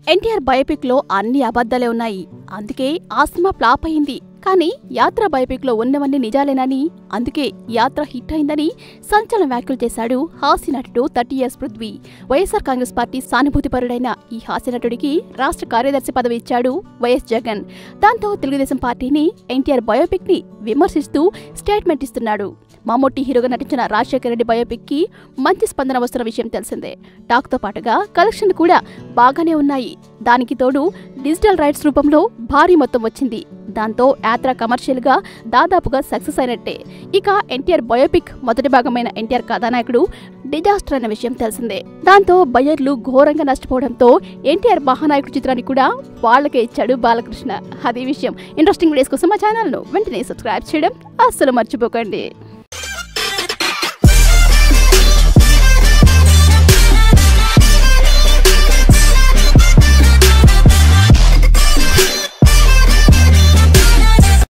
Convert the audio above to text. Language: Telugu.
ఎన్టీఆర్ బయోపిక్ లో అన్ని అబద్ధాలే ఉన్నాయి అందుకే ఆ సినిమా ఫ్లాప్ అయింది కానీ యాత్ర బయోపిక్ లో ఉన్నవన్నీ నిజాలేనని అందుకే యాత్ర హిట్ అయిందని సంచలన వ్యాఖ్యలు చేశాడు హాస్య నటుడు థర్టీ ఇయర్స్ పృథ్వీ వైఎస్ఆర్ కాంగ్రెస్ పార్టీ సానుభూతిపరుడైన ఈ హాస్య నటుడికి రాష్ట్ర కార్యదర్శి పదవి ఇచ్చాడు వైఎస్ జగన్ దాంతో తెలుగుదేశం పార్టీని ఎన్టీఆర్ బయోపిక్ ని విమర్శిస్తూ స్టేట్మెంట్ ఇస్తున్నాడు మమ్మూటి హీరోగా నటించిన రాజశేఖర రెడ్డి బయోపిక్ కి మంచి స్పందన వస్తున్న విషయం తెలిసిందే టాక్ తో పాటుగా కలెక్షన్ కూడా బాగానే ఉన్నాయి దానికి తోడు డిజిటల్ రైట్స్ రూపంలో భారీ మొత్తం వచ్చింది దాంతో యాత్ర కమర్షియల్ గా దాదాపుగా సక్సెస్ అయినట్టే ఇక ఎన్టీఆర్ బయోపిక్ మొదటి భాగమైన ఎన్టీఆర్ కథానాయకుడు డిజాస్టర్ అన్న విషయం తెలిసిందే దాంతో బయర్లు ఘోరంగా నష్టపోవడంతో ఎన్టీఆర్ మహానాయకుడు చిత్రాన్ని కూడా వాళ్ళకే ఇచ్చాడు బాలకృష్ణ అదే విషయం ఇంట్రెస్టింగ్ వీడియోస్ కోసం మా ఛానల్ను వెంటనే సబ్స్క్రైబ్ చేయడం అస్సలు మర్చిపోకండి